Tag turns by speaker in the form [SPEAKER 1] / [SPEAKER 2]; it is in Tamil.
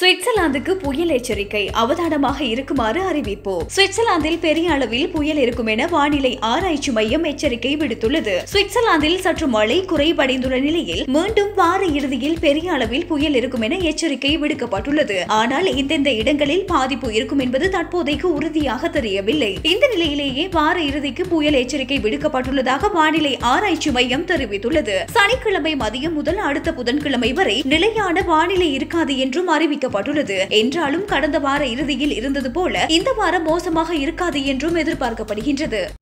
[SPEAKER 1] சுவிட்சர்லாந்துக்கு புயல் எச்சரிக்கை அவதானமாக இருக்குமாறு அறிவிப்பு சுவிட்சர்லாந்தில் பெரிய அளவில் புயல் இருக்கும் என வானிலை ஆராய்ச்சி மையம் எச்சரிக்கை விடுத்துள்ளது சுவிட்சர்லாந்தில் சற்று மழை குறைவடைந்துள்ள நிலையில் மீண்டும் வார இறுதியில் பெரிய அளவில் புயல் இருக்கும் என எச்சரிக்கை விடுக்கப்பட்டுள்ளது ஆனால் இந்தெந்த இடங்களில் பாதிப்பு இருக்கும் என்பது தற்போதைக்கு உறுதியாக தெரியவில்லை இந்த நிலையிலேயே வார இறுதிக்கு புயல் எச்சரிக்கை விடுக்கப்பட்டுள்ளதாக வானிலை ஆராய்ச்சி மையம் தெரிவித்துள்ளது சனிக்கிழமை மதியம் முதல் அடுத்த புதன்கிழமை வரை நிலையான வானிலை இருக்காது என்றும் அறிவிக்கப்பட்டுள்ளது என்றாலும் கடந்த வார இறுதியில் இருந்தது போல இந்த வாரம் மோசமாக இருக்காது என்றும் எதிர்பார்க்கப்படுகின்றது